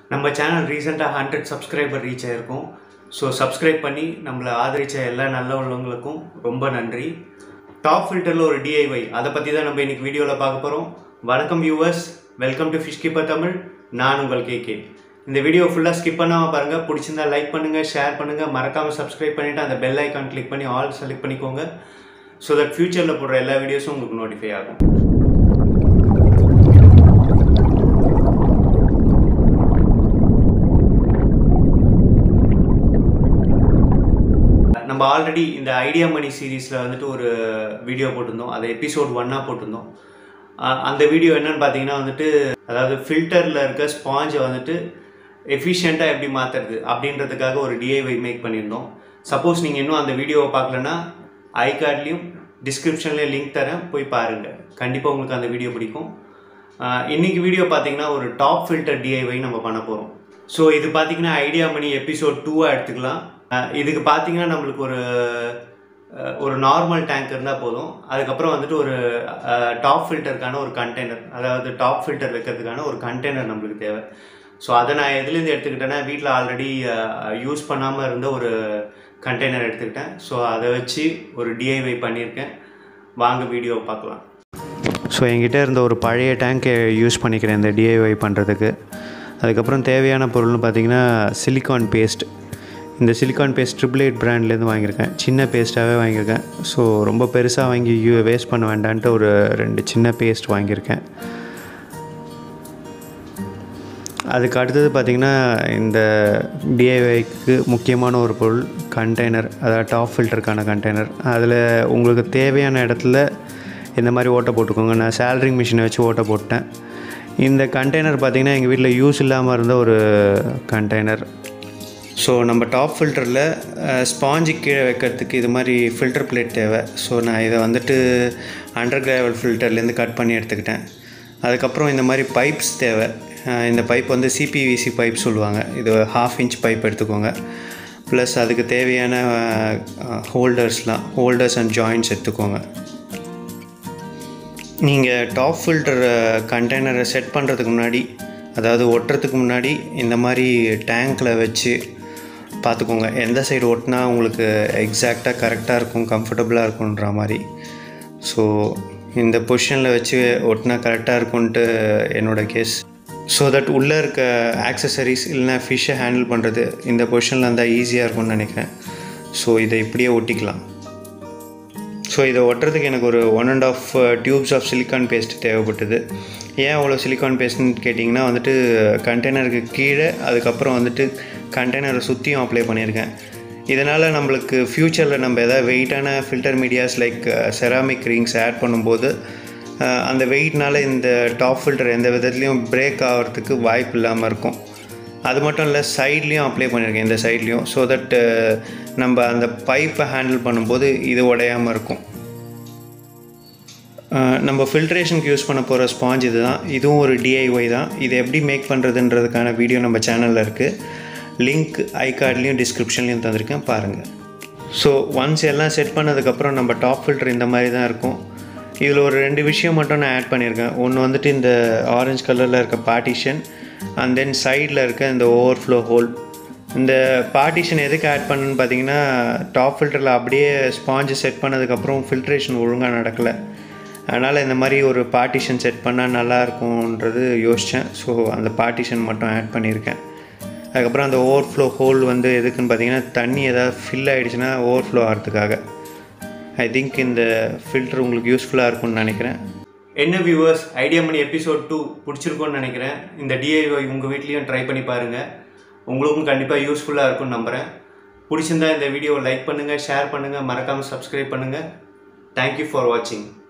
நம்ம சேனல் ரீசெண்டாக hundred subscriber reach ஆகிருக்கும் ஸோ சப்ஸ்கிரைப் பண்ணி நம்மளை ஆதரித்த எல்லா நல்ல உள்ளவங்களுக்கும் ரொம்ப நன்றி டாப் ஃபில்டரில் ஒரு டிஐஒய் அதை பற்றி தான் நம்ம இன்னைக்கு வீடியோவில் பார்க்க போகிறோம் வணக்கம் viewers welcome to fish keeper Tamil நான் உங்கள் கேகே இந்த வீடியோ ஃபுல்லாக ஸ்கிப் பண்ணாமல் பாருங்கள் பிடிச்சிருந்தா லைக் பண்ணுங்கள் ஷேர் பண்ணுங்கள் மறக்காமல் சப்ஸ்கிரைப் பண்ணிவிட்டு அந்த பெல் ஐக்கான் கிளிக் பண்ணி ஆல் செலக்ட் பண்ணிக்கோங்க ஸோ தட் ஃப்யூச்சரில் போடுற எல்லா வீடியோஸும் உங்களுக்கு நோட்டிஃபை ஆகும் நம்ம ஆல்ரெடி இந்த ஐடியா மணி சீரீஸில் வந்துட்டு ஒரு வீடியோ போட்டிருந்தோம் அதை எபிசோட் ஒன்னாக போட்டிருந்தோம் அஹ் அந்த வீடியோ என்னன்னு பார்த்தீங்கன்னா வந்துட்டு அதாவது ஃபில்டரில் இருக்க ஸ்பாஞ்சை வந்துட்டு எஃபிஷியண்ட்டாக எப்படி மாற்றுறது அப்படின்றதுக்காக ஒரு டிஐவை மேக் பண்ணியிருந்தோம் சப்போஸ் நீங்கள் இன்னும் அந்த வீடியோவை பார்க்கலன்னா ஐ கார்ட்லேயும் டிஸ்கிரிப்ஷன்லேயும் லிங்க் தரேன் போய் பாருங்கள் கண்டிப்பாக உங்களுக்கு அந்த வீடியோ பிடிக்கும் அஹ் இன்னைக்கு வீடியோ பார்த்தீங்கன்னா ஒரு டாப் ஃபில்டர் டிஐவை நம்ம பண்ண போகிறோம் ஸோ இது பார்த்தீங்கன்னா ஐடியா மணி எபிசோட் டூவாக எடுத்துக்கலாம் அஹ் இதுக்கு பார்த்தீங்கன்னா நம்மளுக்கு ஒரு அஹ் ஒரு நார்மல் டேங்க் இருந்தால் போதும் அதுக்கப்புறம் வந்துட்டு ஒரு டாப் ஃபில்டருக்கான ஒரு கண்டெய்னர் அதாவது டாப் ஃபில்டர் வைக்கிறதுக்கான ஒரு கண்டெய்னர் நம்மளுக்கு தேவை ஸோ அதை நான் எதுலேருந்து எடுத்துக்கிட்டேன்னா வீட்டில் ஆல்ரெடி யூஸ் பண்ணாமல் இருந்த ஒரு கண்டெய்னர் எடுத்துக்கிட்டேன் ஸோ அதை வச்சு ஒரு டிஐவை பண்ணியிருக்கேன் வாங்க வீடியோ பார்க்கலாம் ஸோ என்கிட்ட இருந்த ஒரு பழைய டேங்கை யூஸ் பண்ணிக்கிறேன் இந்த டிஐஒய் பண்ணுறதுக்கு அதுக்கப்புறம் தேவையான பொருள்னு பார்த்தீங்கன்னா சிலிக்கான் பேஸ்ட் இந்த சிலிக்கான் பேஸ்ட் ட்ரிபிள் எயிட் பிராண்ட்லேருந்து வாங்கியிருக்கேன் சின்ன பேஸ்ட்டாகவே வாங்கியிருக்கேன் ஸோ ரொம்ப பெருசாக வாங்கி யூ வேஸ்ட் பண்ண வேண்டான்ட்டு ஒரு ரெண்டு சின்ன பேஸ்ட் வாங்கியிருக்கேன் அதுக்கு அடுத்தது பார்த்திங்கன்னா இந்த டிஐஒய்க்கு முக்கியமான ஒரு பொருள் கண்டெய்னர் அதாவது டாப் ஃபில்டருக்கான கண்டெய்னர் அதில் உங்களுக்கு தேவையான இடத்துல இந்த மாதிரி ஓட்டை போட்டுக்கோங்க நான் சேலரிங் மிஷினை வச்சு ஓட்டை போட்டேன் இந்த கண்டெய்னர் பார்த்திங்கன்னா எங்கள் வீட்டில் யூஸ் இல்லாமல் இருந்த ஒரு கண்டெய்னர் ஸோ நம்ம டாப் ஃபில்டரில் ஸ்பாஞ்சு கீழே வைக்கிறதுக்கு இது மாதிரி ஃபில்டர் பிளேட் தேவை ஸோ நான் இதை வந்துட்டு அண்டர் கிராவல் ஃபில்டர்லேருந்து கட் பண்ணி எடுத்துக்கிட்டேன் அதுக்கப்புறம் இந்த மாதிரி பைப்ஸ் தேவை அஹ் இந்த பைப் வந்து சிபிவிசி பைப் சொல்லுவாங்க இது ஹாஃப் இன்ச் பைப் எடுத்துக்கோங்க ப்ளஸ் அதுக்கு தேவையான ஹோல்டர்ஸ்லாம் ஹோல்டர்ஸ் அண்ட் ஜாயின்ட்ஸ் எடுத்துக்கோங்க நீங்கள் டாப் ஃபில்டர் கண்டெய்னரை செட் பண்ணுறதுக்கு முன்னாடி அதாவது ஒட்டுறதுக்கு முன்னாடி இந்த மாதிரி டேங்க்கில் வச்சு பார்த்துக்கோங்க எந்த சைடு ஒட்டினா உங்களுக்கு எக்ஸாக்டாக கரெக்டாக இருக்கும் கம்ஃபர்டபுளாக இருக்குன்ற மாதிரி ஸோ இந்த பொசிஷனில் வச்சு ஒட்டினா கரெக்டாக இருக்கும்ன்ட்டு என்னோடய கேஸ் ஸோ தட் உள்ளே இருக்க ஆக்சசரிஸ் இல்லைனா ஃபிஷ்ஷை ஹேண்டில் பண்ணுறது இந்த பொசிஷனில் இருந்தால் ஈஸியாக இருக்கும்னு நினைக்கிறேன் ஸோ இதை இப்படியே ஒட்டிக்கலாம் ஸோ இதை ஒட்டுறதுக்கு எனக்கு ஒரு one and half tubes of silicon paste தேவைப்பட்டது ஏன் அவ்வளோ சிலிக்கான் பேஸ்ட்னு கேட்டிங்கன்னா வந்துட்டு கண்டெய்னருக்கு கீழே அதுக்கப்புறம் வந்துட்டு கண்டெய்னரை சுற்றியும் அப்ளை பண்ணியிருக்கேன் இதனால் நம்மளுக்கு ஃப்யூச்சரில் நம்ம எதாவது வெயிட்டான filter medias like ceramic rings add பண்ணும்போது அஹ், அந்த வெயிட்னால இந்த டாப் ஃபில்டர் எந்த விதத்துலேயும் பிரேக் ஆகிறதுக்கு வாய்ப்பு இல்லாமல் இருக்கும் அது மட்டும் இல்லை சைட்லேயும் அப்ளை பண்ணியிருக்கேன் இந்த சைட்லேயும் ஸோ தட் நம்ம அந்த பைப்பை ஹேண்டில் பண்ணும்போது இது உடையாமல் இருக்கும் அஹ், நம்ம ஃபில்ட்ரேஷனுக்கு யூஸ் பண்ண போகிற ஸ்பாஞ்ச் இது தான் இதுவும் ஒரு டிஐஒய் தான் இது எப்படி மேக் பண்ணுறதுன்றதுக்கான வீடியோ நம்ம சேனலில் இருக்குது லிங்க் ஐ கார்ட்லேயும் டிஸ்கிரிப்ஷன்லேயும் தந்திருக்கேன் பாருங்கள் ஸோ ஒன்ஸ் எல்லாம் செட் பண்ணதுக்கப்புறம் நம்ம டாப் ஃபில்டர் இந்த மாதிரி தான் இருக்கும் இதில் ஒரு ரெண்டு விஷயம் மட்டும் நான் ஆட் பண்ணியிருக்கேன் ஒன்று வந்துட்டு இந்த ஆரஞ்சு கலரில் இருக்க பார்ட்டிஷன் அண்ட் தென் சைடில் இருக்க இந்த ஓவர்ஃப்ளோ ஹோல் இந்த பார்ட்டிஷன் எதுக்கு ஆட் பண்ணுன்னு பார்த்தீங்கன்னா டாப் ஃபில்டரில் அப்படியே ஸ்பாஞ்சு செட் பண்ணதுக்கப்புறம் ஃபில்ட்ரேஷன் ஒழுங்காக நடக்கலை அதனால் இந்த மாதிரி ஒரு பார்ட்டிஷன் செட் பண்ணால் நல்லா இருக்கும்ன்றது யோசித்தேன் ஸோ அந்த பார்ட்டிஷன் மட்டும் ஆட் பண்ணியிருக்கேன் அதுக்கப்புறம் அந்த ஓவர்ஃப்ளோ ஹோல் வந்து எதுக்குன்னு பார்த்தீங்கன்னா தண்ணி எதாவது ஃபில் ஆகிடுச்சுன்னா ஓவர்ஃப்ளோ ஆகிறதுக்காக ஐ திங்க் இந்த ஃபில்டர் உங்களுக்கு யூஸ்ஃபுல்லாக இருக்கும்னு நினைக்கிறேன் என்ன viewers idea money episode two பிடிச்சிருக்கோன்னு நினைக்கிறேன் இந்த டிஐஒய் உங்கள் வீட்லேயும் ட்ரை பண்ணி பாருங்கள் உங்களுக்கும் கண்டிப்பாக யூஸ்ஃபுல்லாக இருக்கும்னு நம்புகிறேன் பிடிச்சிருந்தா இந்த வீடியோவை லைக் பண்ணுங்கள் ஷேர் பண்ணுங்கள் மறக்காமல் சப்ஸ்கிரைப் பண்ணுங்கள் தேங்க்யூ ஃபார் வாட்சிங்